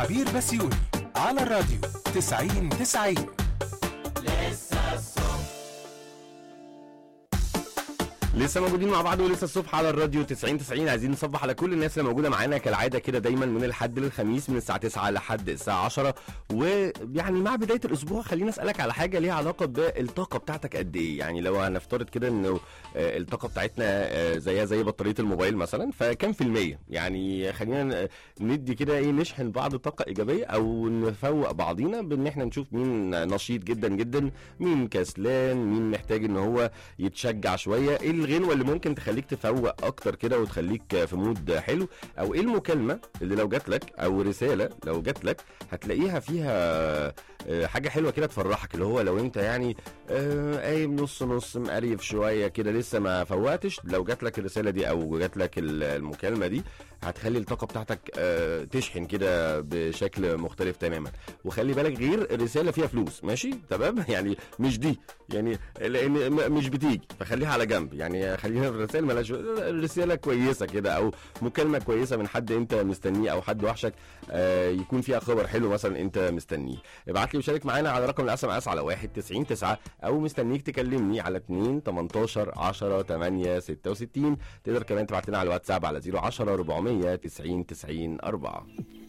عبير بسيوني على الراديو 90 90 لسه موجودين مع بعض ولسه الصبح على الراديو 90 90 عايزين نصبح على كل الناس اللي موجوده معانا كالعاده كده دايما من الحد للخميس من الساعه 9 لحد الساعه 10 ويعني مع بدايه الاسبوع خليني اسالك على حاجه ليها علاقه بالطاقه بتاعتك قد ايه يعني لو هنفترض كده انه آه، الطاقه بتاعتنا آه، زيها زي بطاريه الموبايل مثلا فكم في الميه يعني خلينا ن- ندي كده ايه نشحن بعض طاقه ايجابيه او نفوق بعضينا بان احنا نشوف مين نشيط جدا جدا مين كسلان مين محتاج ان هو يتشجع شويه ايه الغنوه اللي ممكن تخليك تفوق اكتر كده وتخليك في مود حلو او ايه المكالمه اللي لو جات لك او رساله لو جات لك هتلاقيها فيها آه، حاجه حلوه كده تفرحك اللي هو لو انت يعني آه، قايم نص نص مقريف شويه كده لسه ما فوقتش لو جات لك الرساله دي او جات لك ال- المكالمه دي هتخلي الطاقه بتاعتك آه، تشحن كده بشكل مختلف تماما وخلي بالك غير الرساله فيها فلوس ماشي تمام يعني مش دي يعني لان م- مش بتيجي فخليها على جنب يعني خلينا الرسائل ملاش رساله كويسه كده او مكالمه كويسه من حد انت مستنيه او حد وحشك آه، يكون فيها خبر حلو مثلا انت مستنيه ابعت لي وشارك معانا على رقم الاس ام اس على 1 90 9 او مستنيك تكلمني على 2 18 10 8 66 تقدر كمان تبعت لنا على الواتساب على 010 490 90 4